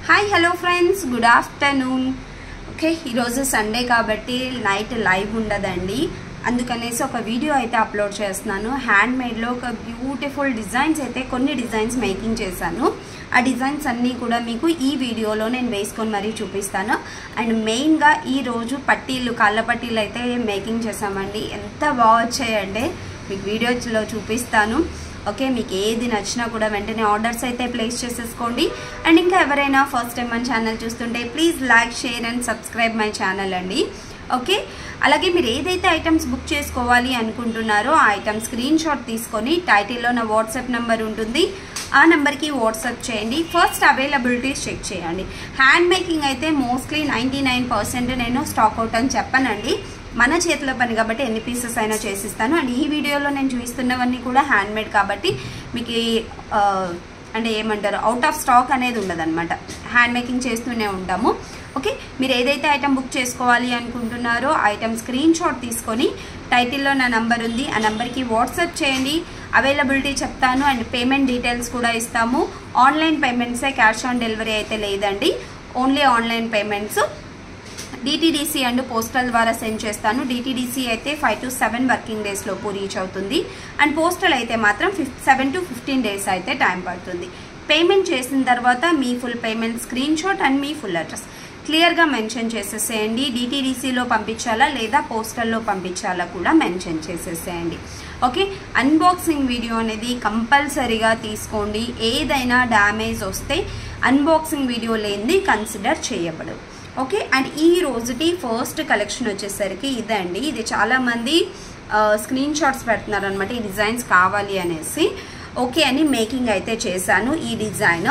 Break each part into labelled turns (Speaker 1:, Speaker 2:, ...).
Speaker 1: hi hello friends good afternoon okay ఈరోజు Sunday కాబట్టి night live ఉండదండి అందుకనేసి ఒక వీడియో అయితే అప్లోడ్ చేస్తున్నాను హ్యాండ్ మేడ్లో ఒక బ్యూటిఫుల్ డిజైన్స్ అయితే కొన్ని డిజైన్స్ మేకింగ్ చేశాను ఆ డిజైన్స్ అన్నీ కూడా మీకు ఈ వీడియోలో నేను వేసుకొని మరీ చూపిస్తాను అండ్ మెయిన్గా ఈ రోజు పట్టీలు కాళ్ళ పట్టీలు అయితే మేకింగ్ చేసామండి ఎంత బాగా వచ్చాయంటే మీకు వీడియోలో చూపిస్తాను ఓకే మీకు ఏది నచ్చినా కూడా వెంటనే ఆర్డర్స్ అయితే ప్లేస్ చేసేసుకోండి అండ్ ఇంకా ఎవరైనా ఫస్ట్ టైం మన ఛానల్ చూస్తుంటే please like share and subscribe my channel అండి ఓకే అలాగే మీరు ఏదైతే ఐటమ్స్ బుక్ చేసుకోవాలి అనుకుంటున్నారో ఆ ఐటమ్ స్క్రీన్ షాట్ తీసుకొని టైటిల్లో నా వాట్సాప్ నెంబర్ ఉంటుంది ఆ నెంబర్కి వాట్సాప్ చేయండి ఫస్ట్ అవైలబిలిటీస్ చెక్ చేయండి హ్యాండ్ మేకింగ్ అయితే మోస్ట్లీ నైంటీ నేను స్టాక్ అవుట్ అని చెప్పనండి మన చేతిలో పని కాబట్టి ఎన్ని పీసెస్ అయినా చేసిస్తాను అండ్ ఈ వీడియోలో నేను చూపిస్తున్నవన్నీ కూడా హ్యాండ్ మేడ్ కాబట్టి మీకు ఈ, ఆ, అంటే ఏమంటారు అవుట్ ఆఫ్ స్టాక్ అనేది ఉండదన్నమాట హ్యాండ్ మేకింగ్ చేస్తూనే ఉంటాము ఓకే మీరు ఏదైతే ఐటమ్ బుక్ చేసుకోవాలి అనుకుంటున్నారో ఐటమ్ స్క్రీన్ షాట్ తీసుకొని టైటిల్లో నా నంబర్ ఉంది ఆ నెంబర్కి వాట్సాప్ చేయండి అవైలబిలిటీ చెప్తాను అండ్ పేమెంట్ డీటెయిల్స్ కూడా ఇస్తాము ఆన్లైన్ పేమెంట్సే క్యాష్ ఆన్ డెలివరీ అయితే లేదండి only online payments DTDC and postal ద్వారా సెండ్ చేస్తాను డిటీడీసీ అయితే ఫైవ్ టు సెవెన్ వర్కింగ్ డేస్లోపు రీచ్ అవుతుంది అండ్ పోస్టల్ అయితే మాత్రం ఫిఫ్ సెవెన్ టు ఫిఫ్టీన్ డేస్ అయితే టైం పడుతుంది పేమెంట్ చేసిన తర్వాత మీ full payment screenshot and మీ ఫుల్ అడ్రస్ క్లియర్గా మెన్షన్ చేసేసేయండి డిటీడీసీలో పంపించాలా లేదా పోస్టల్లో పంపించాలా కూడా మెన్షన్ చేసేసేయండి ఓకే అన్బాక్సింగ్ వీడియో అనేది కంపల్సరీగా తీసుకోండి ఏదైనా డ్యామేజ్ వస్తే అన్బాక్సింగ్ వీడియో లేనిది కన్సిడర్ చేయబడదు ఓకే అండ్ ఈ రోజుటి ఫస్ట్ కలెక్షన్ వచ్చేసరికి ఇదండి ఇది చాలామంది స్క్రీన్ షాట్స్ పెడుతున్నారు అనమాట ఈ డిజైన్స్ కావాలి అనేసి ఓకే అని మేకింగ్ అయితే చేశాను ఈ డిజైన్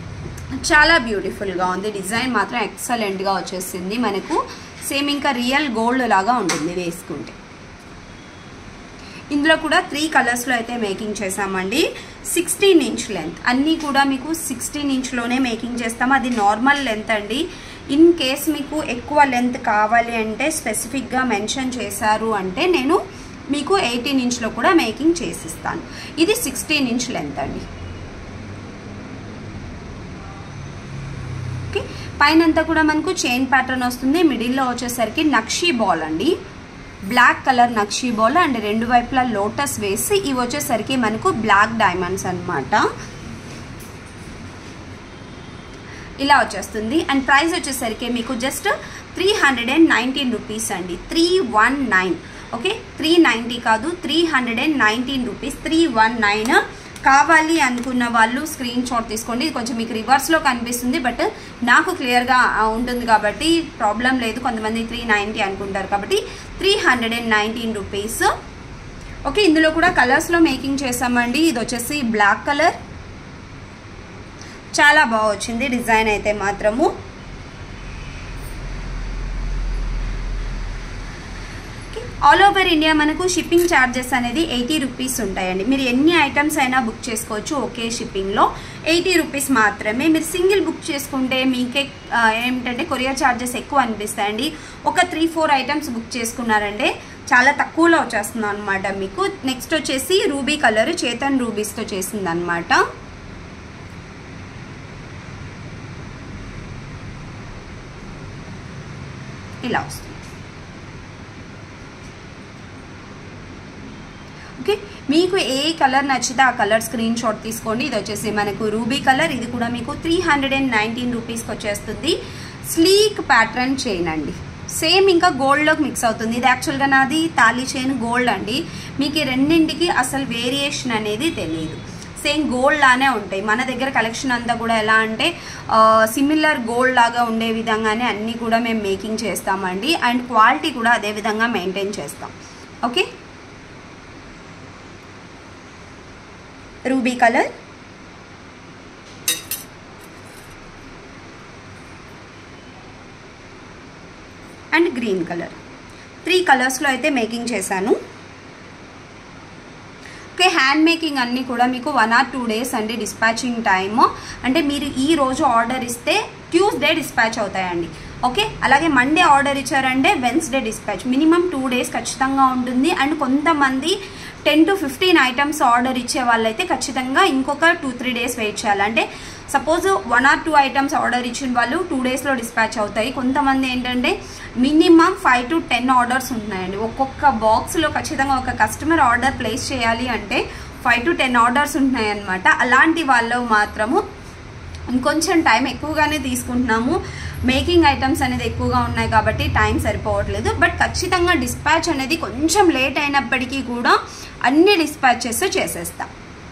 Speaker 1: చాలా బ్యూటిఫుల్గా ఉంది డిజైన్ మాత్రం ఎక్సలెంట్గా వచ్చేసింది మనకు సేమ్ ఇంకా రియల్ గోల్డ్ లాగా ఉంటుంది వేసుకుంటే ఇందులో కూడా త్రీ కలర్స్లో అయితే మేకింగ్ చేసామండి సిక్స్టీన్ ఇంచ్ లెంత్ అన్నీ కూడా మీకు సిక్స్టీన్ ఇంచ్లోనే మేకింగ్ చేస్తాము అది నార్మల్ లెంత్ అండి ఇన్ కేస్ మీకు ఎక్కువ లెంత్ కావాలి అంటే స్పెసిఫిక్గా మెన్షన్ చేశారు అంటే నేను మీకు ఎయిటీన్ ఇంచ్లో కూడా మేకింగ్ చేసిస్తాను ఇది సిక్స్టీన్ ఇంచ్ లెంత్ అండి ఓకే పైన అంతా కూడా మనకు చైన్ ప్యాటర్న్ వస్తుంది మిడిల్లో వచ్చేసరికి నక్షీ బాల్ అండి బ్లాక్ కలర్ నక్షీ బాల్ అండ్ రెండు వైపులా లోటస్ వేసి ఇవి వచ్చేసరికి మనకు బ్లాక్ డైమండ్స్ అన్నమాట ఇలా వచ్చేస్తుంది అండ్ ప్రైస్ వచ్చేసరికి మీకు just three hundred and nineteen rupees అండి three one nine okay three ninety కాదు three hundred and nineteen rupees three one nine కావాలి అనుకున్న వాళ్ళు స్క్రీన్ షాట్ తీసుకోండి ఇది కొంచెం మీకు రివర్స్లో కనిపిస్తుంది బట్ నాకు క్లియర్గా ఉంటుంది కాబట్టి ప్రాబ్లం లేదు కొంతమంది త్రీ నైంటీ అనుకుంటారు కాబట్టి three hundred and nineteen rupees okay ఇందులో కూడా కలర్స్లో మేకింగ్ చేసామండి ఇది వచ్చేసి బ్లాక్ కలర్ చాలా బాగా వచ్చింది డిజైన్ అయితే మాత్రము ఆల్ ఓవర్ ఇండియా మనకు షిప్పింగ్ ఛార్జెస్ అనేది ఎయిటీ రూపీస్ ఉంటాయండి మీరు ఎన్ని ఐటమ్స్ అయినా బుక్ చేసుకోవచ్చు ఒకే షిప్పింగ్లో ఎయిటీ రూపీస్ మాత్రమే మీరు సింగిల్ బుక్ చేసుకుంటే మీకే ఆ, ఏమిటంటే కొరియర్ ఛార్జెస్ ఎక్కువ అనిపిస్తాయండి ఒక త్రీ ఫోర్ ఐటమ్స్ బుక్ చేసుకున్నారంటే చాలా తక్కువలో వచ్చేస్తుంది అనమాట మీకు నెక్స్ట్ వచ్చేసి రూబీ కలర్ చేతన్ రూబీస్తో చేసింది అనమాట ఇలా వస్తుంది ఓకే మీకు ఏ కలర్ నచ్చితే ఆ కలర్ స్క్రీన్ షాట్ తీసుకోండి ఇది వచ్చేసి మనకు రూబీ కలర్ ఇది కూడా మీకు త్రీ హండ్రెడ్ అండ్ నైన్టీన్ రూపీస్కి వచ్చేస్తుంది స్లీక్ ప్యాటర్న్ చైన్ అండి సేమ్ ఇంకా గోల్డ్లోకి మిక్స్ అవుతుంది ఇది యాక్చువల్గా నాది తాళీ చైన్ గోల్డ్ అండి మీకు ఈ రెండింటికి అసలు వేరియేషన్ అనేది తెలియదు సేమ్ గోల్డ్ లానే ఉంటాయి మన దగ్గర కలెక్షన్ అంతా కూడా ఎలా అంటే సిమిలర్ గోల్డ్ లాగా ఉండే విధంగానే అన్నీ కూడా మేము మేకింగ్ చేస్తామండి అండ్ క్వాలిటీ కూడా అదే విధంగా మెయింటైన్ చేస్తాం okay ruby colour and green colour three కలర్స్లో అయితే మేకింగ్ చేశాను ఓకే హ్యాండ్ మేకింగ్ అన్నీ కూడా మీకు వన్ ఆర్ టూ డేస్ అండి డిస్పాచింగ్ టైమ్ అంటే మీరు ఈ రోజు ఆర్డర్ ఇస్తే ట్యూస్డే డిస్పాచ్ అవుతాయండి ఓకే అలాగే మండే ఆర్డర్ ఇచ్చారంటే Wednesday dispatch minimum two days ఖచ్చితంగా ఉంటుంది అండ్ కొంతమంది ten to fifteen items order ఇచ్చే వాళ్ళైతే ఖచ్చితంగా ఇంకొక టూ త్రీ డేస్ వెయిట్ చేయాలి అంటే suppose one or two items order ఇచ్చిన వాళ్ళు టూ డేస్లో డిస్పాచ్ అవుతాయి కొంతమంది ఏంటంటే minimum five to ten orders ఉన్నాయండి ఒక్కొక్క బాక్స్లో ఖచ్చితంగా ఒక కస్టమర్ ఆర్డర్ ప్లేస్ చేయాలి అంటే ఫైవ్ టు టెన్ ఆర్డర్స్ ఉన్నాయన్నమాట అలాంటి వాళ్ళు మాత్రము ఇంకొంచెం టైం ఎక్కువగానే తీసుకుంటున్నాము మేకింగ్ ఐటమ్స్ అనేది ఎక్కువగా ఉన్నాయి కాబట్టి టైం సరిపోవట్లేదు బట్ ఖచ్చితంగా డిస్పాచ్ అనేది కొంచెం లేట్ అయినప్పటికీ కూడా అన్ని డిస్పాచెస్ చేసేస్తాం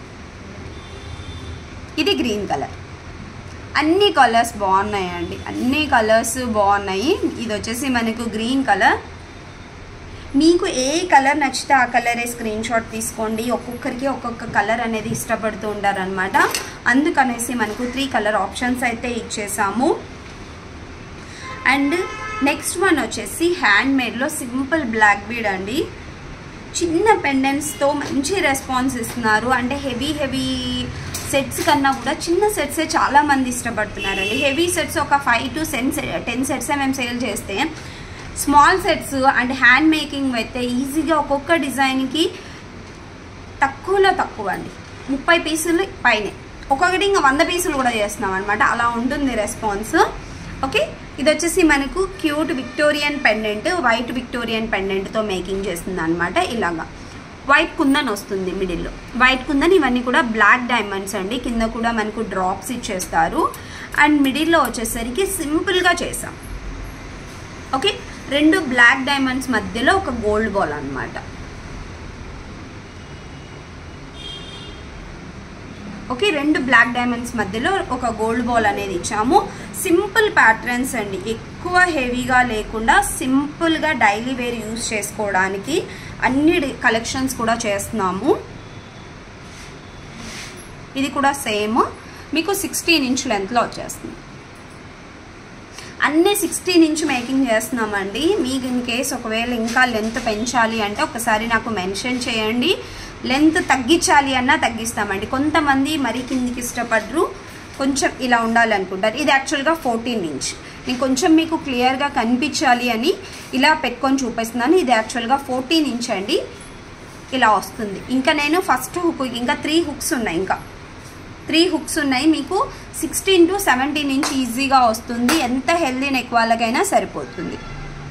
Speaker 1: ఇది గ్రీన్ కలర్ అన్ని కలర్స్ బాగున్నాయండి అన్ని కలర్స్ బాగున్నాయి ఇది వచ్చేసి మనకు గ్రీన్ కలర్ మీకు ఏ కలర్ నచ్చితే ఆ కలరే స్క్రీన్ షాట్ తీసుకోండి ఒక్కొక్కరికి ఒక్కొక్క కలర్ అనేది ఇష్టపడుతూ ఉంటారనమాట అందుకనేసి మనకు త్రీ కలర్ ఆప్షన్స్ అయితే ఇచ్చేసాము అండ్ నెక్స్ట్ వన్ వచ్చేసి హ్యాండ్ మేడ్లో సింపుల్ బ్లాక్ బీడ్ అండి చిన్న పెండెంట్స్తో మంచి రెస్పాన్స్ ఇస్తున్నారు అంటే హెవీ హెవీ సెట్స్ కన్నా కూడా చిన్న సెట్సే చాలా మంది ఇష్టపడుతున్నారండి హెవీ సెట్స్ ఒక ఫైవ్ టు సెన్ టెన్ సెట్సే మేము సేల్ చేస్తే small sets and hand making అయితే ఈజీగా ఒక్కొక్క డిజైన్కి తక్కువలో తక్కువ అండి ముప్పై పీసులు పైనే ఒక్కొక్కటి ఇంకా వంద పీసులు కూడా చేస్తున్నాం అనమాట అలా ఉంటుంది రెస్పాన్స్ ఓకే ఇది వచ్చేసి మనకు cute Victorian pendant white Victorian పెండెంట్తో మేకింగ్ చేస్తుంది అనమాట ఇలాగా వైట్ కుందన్ వస్తుంది మిడిల్లో వైట్ కుందన్ ఇవన్నీ కూడా బ్లాక్ డైమండ్స్ అండి కింద కూడా మనకు డ్రాప్స్ ఇచ్చేస్తారు అండ్ మిడిల్లో వచ్చేసరికి సింపుల్గా చేసాం ఓకే రెండు బ్లాక్ డైమండ్స్ మధ్యలో ఒక గోల్డ్ బాల్ అనమాట ఓకే రెండు బ్లాక్ డైమండ్స్ మధ్యలో ఒక గోల్డ్ బాల్ అనేది ఇచ్చాము సింపుల్ ప్యాటర్న్స్ అండి ఎక్కువ హెవీగా లేకుండా సింపుల్గా డైలీ వేర్ యూస్ చేసుకోవడానికి అన్ని కలెక్షన్స్ కూడా చేస్తున్నాము ఇది కూడా సేమ్ మీకు సిక్స్టీన్ ఇంచ్ లెంత్లో వచ్చేస్తుంది అన్నీ సిక్స్టీన్ ఇంచ్ మేకింగ్ చేస్తున్నామండి మీకు ఇన్ కేస్ ఒకవేళ ఇంకా లెంత్ పెంచాలి అంటే ఒకసారి నాకు మెన్షన్ చేయండి లెంత్ తగ్గించాలి అన్నా తగ్గిస్తామండి కొంతమంది మరీ కిందికి ఇష్టపడరు కొంచెం ఇలా ఉండాలనుకుంటారు ఇది యాక్చువల్గా ఫోర్టీన్ ఇంచ్ నేను కొంచెం మీకు క్లియర్గా కనిపించాలి అని ఇలా పెట్టుకొని చూపిస్తున్నాను ఇది యాక్చువల్గా ఫోర్టీన్ ఇంచ్ అండి ఇలా వస్తుంది ఇంకా నేను ఫస్ట్ హుక్ ఇంకా త్రీ హుక్స్ ఉన్నాయి ఇంకా త్రీ హుక్స్ ఉన్నాయి మీకు సిక్స్టీన్ టు సెవెంటీన్ ఇంచ్ ఈజీగా వస్తుంది ఎంత హెల్దీ నెక్ వాళ్ళకైనా సరిపోతుంది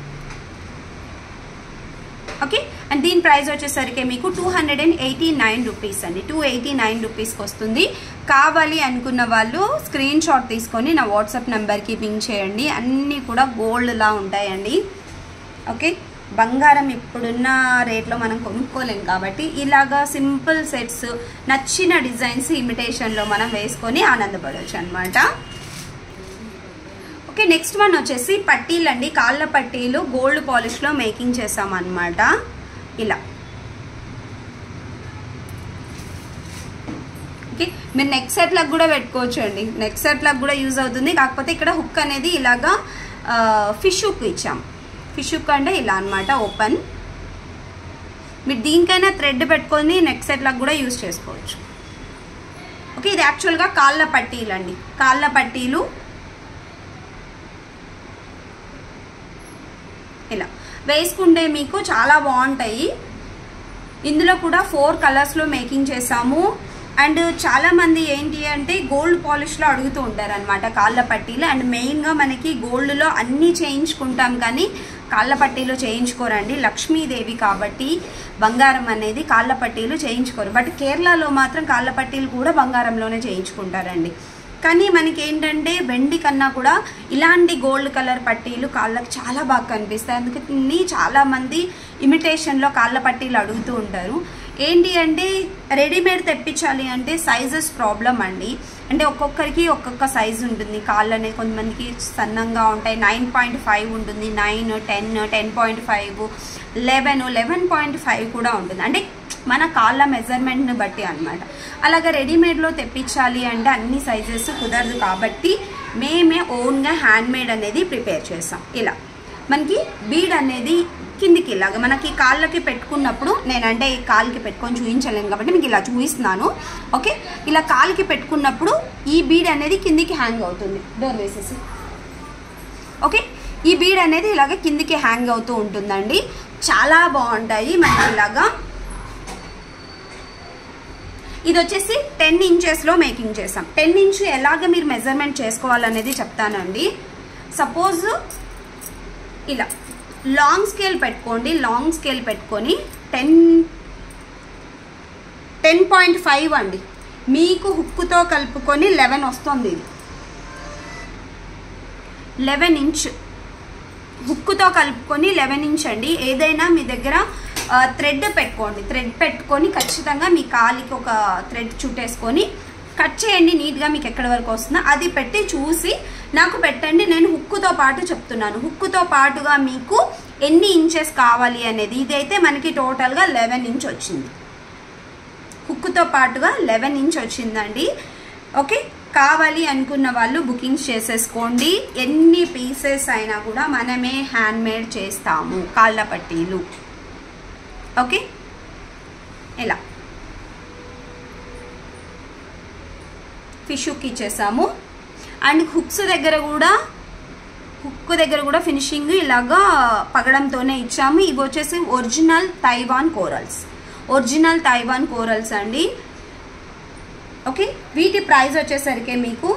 Speaker 1: ఓకే అండ్ దీని ప్రైస్ వచ్చేసరికి మీకు two hundred and eighty nine rupees అండి టూ ఎయిటీ నైన్ రూపీస్కి వస్తుంది కావాలి అనుకున్న వాళ్ళు స్క్రీన్ షాట్ తీసుకొని నా వాట్సాప్ నెంబర్కి పింక్ చేయండి అన్నీ కూడా గోల్డ్లా ఉంటాయండి ఓకే బంగారం ఇప్పుడున్న రేట్లో మనం కొనుక్కోలేం కాబట్టి ఇలాగా సింపుల్ సెట్స్ నచ్చిన డిజైన్స్ ఇమిటేషన్లో మనం వేసుకొని ఆనందపడవచ్చు అనమాట ఓకే నెక్స్ట్ వన్ వచ్చేసి పట్టీలు అండి కాళ్ళ పట్టీలు గోల్డ్ పాలిష్లో మేకింగ్ చేసామన్నమాట ఇలా ఓకే మీరు నెక్ సెట్లకు కూడా పెట్టుకోవచ్చు అండి నెక్ సెట్లకు కూడా యూజ్ అవుతుంది కాకపోతే ఇక్కడ హుక్ అనేది ఇలాగా ఫిష్ హుక్ ఇచ్చాం ఫిష్ హుక్ అంటే ఇలా అనమాట ఓపెన్ మీరు దీనికైనా థ్రెడ్ పెట్టుకొని నెక్ సెట్లకు కూడా యూజ్ చేసుకోవచ్చు ఓకే ఇది యాక్చువల్గా కాళ్ళ పట్టీలు అండి కాళ్ళ పట్టీలు ఇలా వేసుకుంటే మీకు చాలా బాగుంటాయి ఇందులో కూడా ఫోర్ కలర్స్లో మేకింగ్ చేసాము అండ్ చాలా మంది ఏంటి అంటే గోల్డ్ పాలిష్లో అడుగుతూ ఉంటారు అనమాట కాళ్ళ పట్టీలు అండ్ మెయిన్గా మనకి గోల్డ్లో అన్నీ చేయించుకుంటాం కానీ కాళ్ళ పట్టీలు చేయించుకోరండి లక్ష్మీదేవి కాబట్టి బంగారం అనేది కాళ్ళ పట్టీలు చేయించుకోరు బట్ కేరళలో మాత్రం కాళ్ళ పట్టీలు కూడా బంగారంలోనే చేయించుకుంటారండి కానీ మనకి ఏంటంటే వెండి కన్నా కూడా ఇలాంటి గోల్డ్ కలర్ పట్టీలు కాళ్ళకు చాలా బాగా కనిపిస్తాయి అందుకని చాలామంది ఇమిటేషన్లో కాళ్ళ పట్టీలు అడుగుతూ ఉంటారు ఏంటి అంటే రెడీమేడ్ తెప్పించాలి అంటే సైజెస్ ప్రాబ్లం అండి అంటే ఒక్కొక్కరికి ఒక్కొక్క సైజ్ ఉంటుంది కాళ్ళనే కొంతమందికి సన్నంగా ఉంటాయి నైన్ పాయింట్ ఫైవ్ ఉంటుంది nine ten ten point five eleven eleven point five కూడా ఉంటుంది అంటే మన కాళ్ళ మెజర్మెంట్ని బట్టి అనమాట అలాగే రెడీమేడ్లో తెప్పించాలి అంటే అన్ని సైజెస్ కుదరదు కాబట్టి మేమే ఓన్గా హ్యాండ్ మేడ్ అనేది ప్రిపేర్ చేసాం ఇలా మనకి బీడ్ అనేది కిందికి ఇలాగ మనకి కాళ్ళకి పెట్టుకున్నప్పుడు నేనంటే ఈ కాలుకి పెట్టుకొని చూపించలేను కాబట్టి మీకు ఇలా చూపిస్తున్నాను ఓకే ఇలా కాలుకి పెట్టుకున్నప్పుడు ఈ బీడ్ అనేది కిందికి హ్యాంగ్ అవుతుంది డోర్ వేసేసి ఓకే ఈ బీడ్ అనేది ఇలాగ కిందికి హ్యాంగ్ అవుతూ ఉంటుందండి చాలా బాగుంటాయి మనకి ఇలాగా ఇది వచ్చేసి టెన్ ఇంచెస్లో మేకింగ్ చేసాం టెన్ ఇంచ్ ఎలాగ మీరు మెజర్మెంట్ చేసుకోవాలనేది చెప్తానండి సపోజ్ ఇలా లాంగ్ స్కేల్ పెట్టుకోండి లాంగ్ స్కేల్ పెట్టుకొని టెన్ టెన్ పాయింట్ ఫైవ్ అండి మీకు హుక్కుతో కలుపుకొని లెవెన్ వస్తుంది ఇది లెవెన్ ఇంచ్ హుక్కుతో కలుపుకొని లెవెన్ ఇంచ్ అండి ఏదైనా మీ దగ్గర థ్రెడ్ పెట్టుకోండి థ్రెడ్ పెట్టుకొని ఖచ్చితంగా మీ కాలికి ఒక థ్రెడ్ చుట్టేసుకొని కట్ చేయండి నీట్గా మీకు ఎక్కడి వరకు వస్తుందో అది పెట్టి చూసి నాకు పెట్టండి నేను హుక్కుతో పాటు చెప్తున్నాను హుక్కుతో పాటుగా మీకు ఎన్ని ఇంచెస్ కావాలి అనేది ఇదైతే మనకి టోటల్గా లెవెన్ ఇంచ్ వచ్చింది హుక్కుతో పాటుగా లెవెన్ ఇంచ్ వచ్చిందండి ఓకే కావాలి అనుకున్న వాళ్ళు బుకింగ్స్ చేసేసుకోండి ఎన్ని పీసెస్ అయినా కూడా మనమే హ్యాండ్ మేడ్ చేస్తాము కాళ్ళ పట్టీలు ఓకే ఇలా ఫిష్ హుక్ ఇచ్చేసాము అండ్ హుక్స్ దగ్గర కూడా హుక్ దగ్గర కూడా ఫినిషింగ్ ఇలాగా పగడంతోనే ఇచ్చాము ఇవి వచ్చేసి original Taiwan corals original Taiwan corals అండి ఓకే వీటి ప్రైస్ వచ్చేసరికి మీకు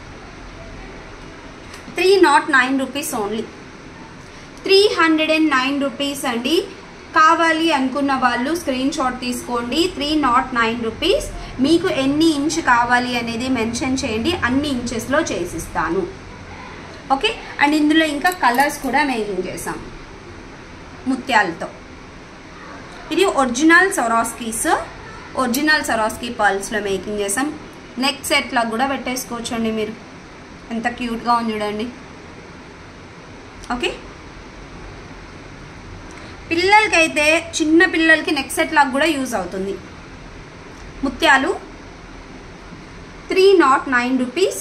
Speaker 1: three not nine rupees only three hundred and nine rupees అండి కావాలి అనుకున్న వాళ్ళు స్క్రీన్ షాట్ తీసుకోండి త్రీ నాట్ నైన్ రూపీస్ మీకు ఎన్ని ఇంచ్ కావాలి అనేది మెన్షన్ చేయండి అన్ని ఇంచెస్లో చేసిస్తాను ఓకే అండ్ ఇందులో ఇంకా కలర్స్ కూడా మేకింగ్ చేసాం ముత్యాలతో ఇది ఒరిజినల్ సొరాస్కీస్ ఒరిజినల్ సొరాస్కీ పర్ల్స్లో మేకింగ్ చేసాం నెక్ సెట్లా కూడా పెట్టేసుకోవచ్చు అండి మీరు ఎంత క్యూట్గా ఉంది చూడండి ఓకే పిల్లలకైతే చిన్న పిల్లలకి నెక్ సెట్ లాగా కూడా యూజ్ అవుతుంది ముత్యాలు త్రీ నాట్ నైన్ రూపీస్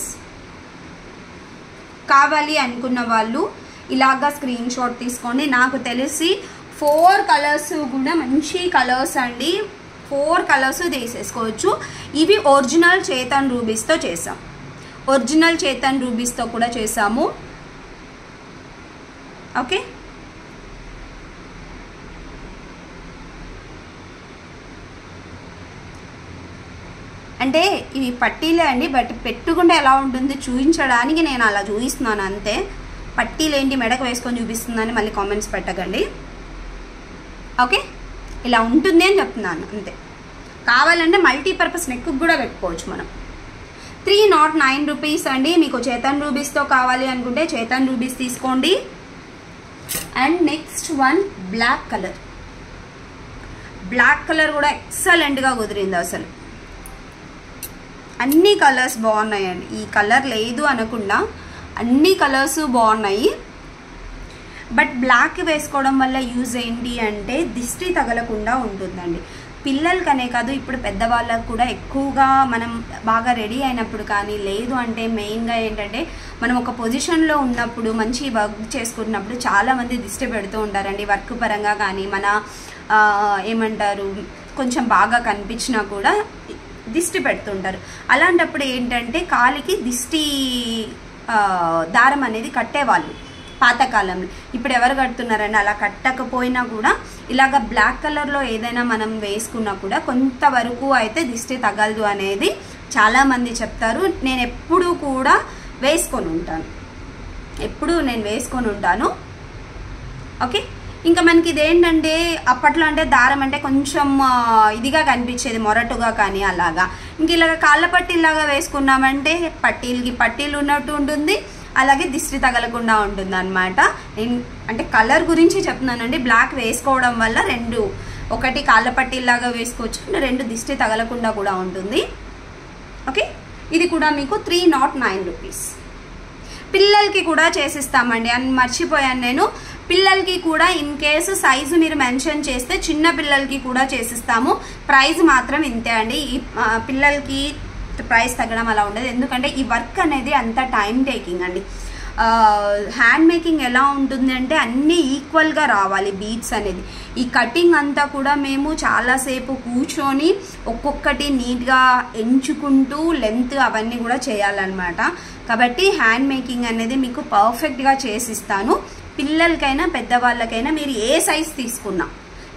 Speaker 1: కావాలి అనుకున్న వాళ్ళు ఇలాగా స్క్రీన్ షాట్ తీసుకోండి నాకు తెలిసి ఫోర్ కలర్స్ కూడా మంచి కలర్స్ అండి ఫోర్ కలర్స్ తీసేసుకోవచ్చు ఇవి ఒరిజినల్ చేతన్ రూబీస్తో చేసాం ఒరిజినల్ చేతన్ రూబీస్తో కూడా చేసాము ఓకే అంటే ఇవి పట్టీలే అండి బట్ పెట్టుకుంటే ఎలా ఉంటుంది చూపించడానికి నేను అలా చూపిస్తున్నాను అంతే పట్టీలు ఏంటి మెడకు వేసుకొని చూపిస్తుందని మళ్ళీ కామెంట్స్ పెట్టకండి ఓకే ఇలా ఉంటుంది అని చెప్తున్నాను అంతే కావాలంటే మల్టీపర్పస్ నెక్ కూడా పెట్టుకోవచ్చు మనం త్రీ నాట్ నైన్ రూపీస్ అండి మీకు చేతన్ రూబీస్తో కావాలి అనుకుంటే చేతన్ రూబీస్ తీసుకోండి and next one black colour black colour కూడా ఎక్సలెంట్గా కుదిరింది అసలు అన్ని కలర్స్ బాగున్నాయండి ఈ కలర్ లేదు అనకుండా అన్ని కలర్స్ బాగున్నాయి బట్ బ్లాక్ వేసుకోవడం వల్ల యూజ్ ఏంటి అంటే దిష్టి తగలకుండా ఉంటుందండి పిల్లలకనే కాదు ఇప్పుడు పెద్దవాళ్ళకు కూడా ఎక్కువగా మనం బాగా రెడీ అయినప్పుడు కానీ లేదు అంటే మెయిన్గా ఏంటంటే మనం ఒక పొజిషన్లో ఉన్నప్పుడు మంచి వర్క్ చేసుకుంటున్నప్పుడు చాలామంది దిష్టి పెడుతూ ఉంటారండి వర్క్ పరంగా కానీ మన ఆ, ఏమంటారు కొంచెం బాగా కనిపించినా కూడా దిష్టి పెడుతుంటారు అలాంటప్పుడు ఏంటంటే కాలికి దిష్టి ఆ, దారం అనేది కట్టేవాళ్ళు పాతకాలంలో ఇప్పుడు ఎవరు కడుతున్నారండి అలా కట్టకపోయినా కూడా ఇలాగ బ్లాక్ కలర్లో ఏదైనా మనం వేసుకున్నా కూడా కొంతవరకు అయితే దిష్టి తగలదు అనేది చాలామంది చెప్తారు నేను ఎప్పుడూ కూడా వేసుకొని ఉంటాను ఎప్పుడూ నేను వేసుకొని ఉంటాను ఓకే ఇంకా మనకి ఇదేంటంటే అప్పట్లో అంటే దారం అంటే కొంచెం ఆ, ఇదిగా కనిపించేది మొరటుగా కానీ అలాగా ఇంక ఇలాగ కాళ్ళ పట్టీలాగా వేసుకున్నామంటే పట్టీలకి పట్టీలు ఉన్నట్టు ఉంటుంది అలాగే దిష్టి తగలకుండా ఉంటుంది అనమాట నేను అంటే కలర్ గురించి చెప్తున్నానండి బ్లాక్ వేసుకోవడం వల్ల రెండు ఒకటి కాళ్ళ పట్టీలాగా వేసుకోవచ్చు రెండు దిష్టి తగలకుండా కూడా ఉంటుంది ఓకే ఇది కూడా మీకు త్రీ నాట్ నైన్ రూపీస్ పిల్లలకి కూడా చేసిస్తామండి అని మర్చిపోయాను నేను పిల్లలకి కూడా ఇన్ కేసు సైజు మీరు మెన్షన్ చేస్తే చిన్న పిల్లలకి కూడా చేసిస్తాము ప్రైస్ మాత్రం ఇంతే అండి ఈ ఆ, పిల్లలకి ప్రైస్ తగ్గడం అలా ఉండదు ఎందుకంటే ఈ వర్క్ అనేది అంత టైం టేకింగ్ అండి హ్యాండ్ మేకింగ్ ఎలా ఉంటుంది అంటే అన్నీ ఈక్వల్గా రావాలి బీట్స్ అనేది ఈ కటింగ్ అంతా కూడా మేము చాలాసేపు కూర్చొని ఒక్కొక్కటి నీట్గా ఎంచుకుంటూ లెంత్ అవన్నీ కూడా చేయాలన్నమాట కాబట్టి హ్యాండ్ మేకింగ్ అనేది మీకు పర్ఫెక్ట్గా చేసిస్తాను పిల్లలకైనా పెద్దవాళ్ళకైనా మీరు ఏ సైజ్ తీసుకున్నా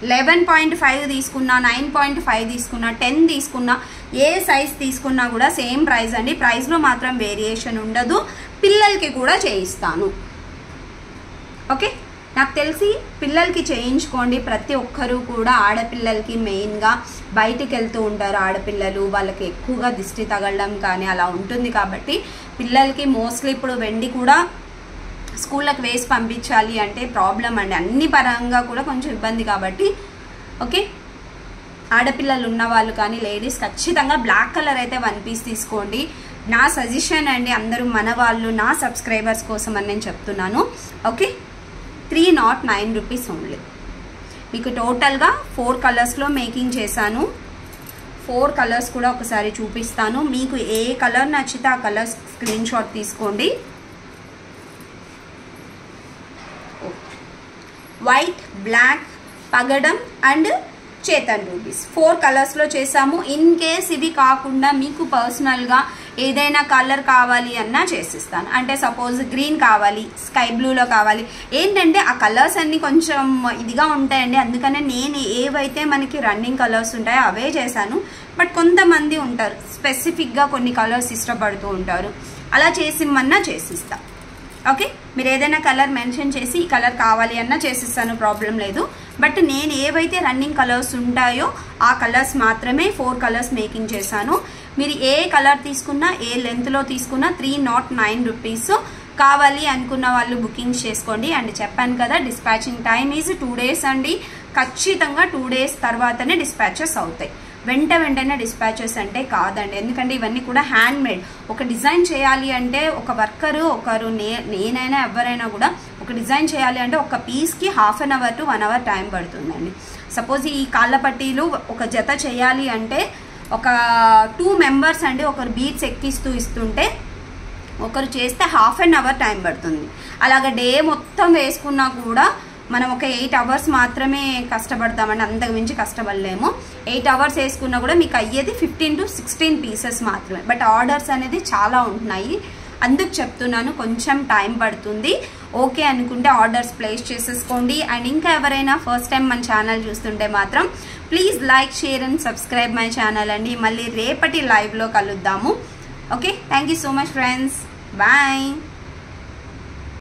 Speaker 1: లెవెన్ పాయింట్ ఫైవ్ తీసుకున్నా నైన్ పాయింట్ ఫైవ్ తీసుకున్నా టెన్ తీసుకున్నా ఏ సైజ్ తీసుకున్నా కూడా సేమ్ ప్రైస్ అండి ప్రైస్లో మాత్రం వేరియేషన్ ఉండదు పిల్లలకి కూడా చేయిస్తాను ఓకే నాకు తెలిసి పిల్లలకి చేయించుకోండి ప్రతి ఒక్కరూ కూడా ఆడపిల్లలకి మెయిన్గా బయటికి వెళ్తూ ఉంటారు ఆడపిల్లలు వాళ్ళకి ఎక్కువగా దిష్టి తగలడం కానీ అలా ఉంటుంది కాబట్టి పిల్లలకి మోస్ట్లీ ఇప్పుడు వెండి కూడా స్కూళ్ళకి వేసి పంపించాలి అంటే ప్రాబ్లం అండి అన్ని పరంగా కూడా కొంచెం ఇబ్బంది కాబట్టి ఓకే ఆడపిల్లలు ఉన్న వాళ్ళు కానీ లేడీస్ ఖచ్చితంగా బ్లాక్ కలర్ అయితే వన్ పీస్ తీసుకోండి నా సజెషన్ అండి అందరూ మన వాళ్ళు నా సబ్స్క్రైబర్స్ కోసం అని నేను చెప్తున్నాను okay three not nine rupees only మీకు టోటల్గా ఫోర్ కలర్స్లో మేకింగ్ చేశాను ఫోర్ కలర్స్ కూడా ఒకసారి చూపిస్తాను మీకు ఏ కలర్ నచ్చితే ఆ కలర్ స్క్రీన్ షాట్ తీసుకోండి వైట్ బ్లాక్ పగడం అండ్ చేతన్ రూబీస్ ఫోర్ కలర్స్లో చేసాము ఇన్ కేస్ ఇవి కాకుండా మీకు పర్సనల్గా ఏదైనా కలర్ కావాలి అన్నా చేసిస్తాను అంటే సపోజ్ గ్రీన్ కావాలి స్కై బ్లూలో కావాలి ఏంటంటే ఆ కలర్స్ అన్ని కొంచెం ఇదిగా ఉంటాయండి అందుకనే నేను ఏవైతే మనకి రన్నింగ్ కలర్స్ ఉంటాయో అవే చేశాను బట్ కొంతమంది ఉంటారు స్పెసిఫిక్గా కొన్ని కలర్స్ ఇష్టపడుతూ ఉంటారు అలా చేసిమ్మన్నా చేసిస్తా ఓకే మీరు ఏదైనా కలర్ మెన్షన్ చేసి ఈ కలర్ కావాలి అన్నా చేసిస్తాను ప్రాబ్లం లేదు బట్ నేను ఏవైతే రన్నింగ్ కలర్స్ ఉంటాయో ఆ కలర్స్ మాత్రమే ఫోర్ కలర్స్ మేకింగ్ చేశాను మీరు ఏ కలర్ తీసుకున్నా ఏ లెంత్లో తీసుకున్నా త్రీ నాట్ నైన్ రూపీస్ కావాలి అనుకున్న వాళ్ళు బుకింగ్ చేసుకోండి అండ్ చెప్పాను కదా dispatching time is two days అండి ఖచ్చితంగా టూ డేస్ తర్వాతనే డిస్పాచెస్ అవుతాయి వెంట వెంటనే డిస్పాచెస్ అంటే కాదండి ఎందుకంటే ఇవన్నీ కూడా హ్యాండ్ మేడ్ ఒక డిజైన్ చేయాలి అంటే ఒక వర్కరు ఒకరు నే నేనైనా ఎవరైనా కూడా ఒక డిజైన్ చేయాలి అంటే ఒక పీస్కి half an hour to one hour time పడుతుందండి సపోజ్ ఈ కాళ్ళ పట్టీలు ఒక జత చేయాలి అంటే ఒక టూ మెంబర్స్ అండి ఒకరు బీట్స్ ఎక్కిస్తూ ఇస్తుంటే ఒకరు చేస్తే హాఫ్ అన్ అవర్ టైం పడుతుంది అలాగ డే మొత్తం వేసుకున్నా కూడా మనం ఒక ఎయిట్ అవర్స్ మాత్రమే కష్టపడతామండి అంతకు మించి కష్టపడలేము ఎయిట్ అవర్స్ వేసుకున్నా కూడా మీకు అయ్యేది ఫిఫ్టీన్ టు సిక్స్టీన్ పీసెస్ మాత్రమే బట్ ఆర్డర్స్ అనేది చాలా ఉంటున్నాయి అందుకు చెప్తున్నాను కొంచెం టైం పడుతుంది ఓకే అనుకుంటే ఆర్డర్స్ ప్లేస్ చేసేసుకోండి అండ్ ఇంకా ఎవరైనా ఫస్ట్ టైం మన ఛానల్ చూస్తుంటే మాత్రం please like share and subscribe my channel అండి మళ్ళీ రేపటి లైవ్లో కలుద్దాము okay thank you so much friends bye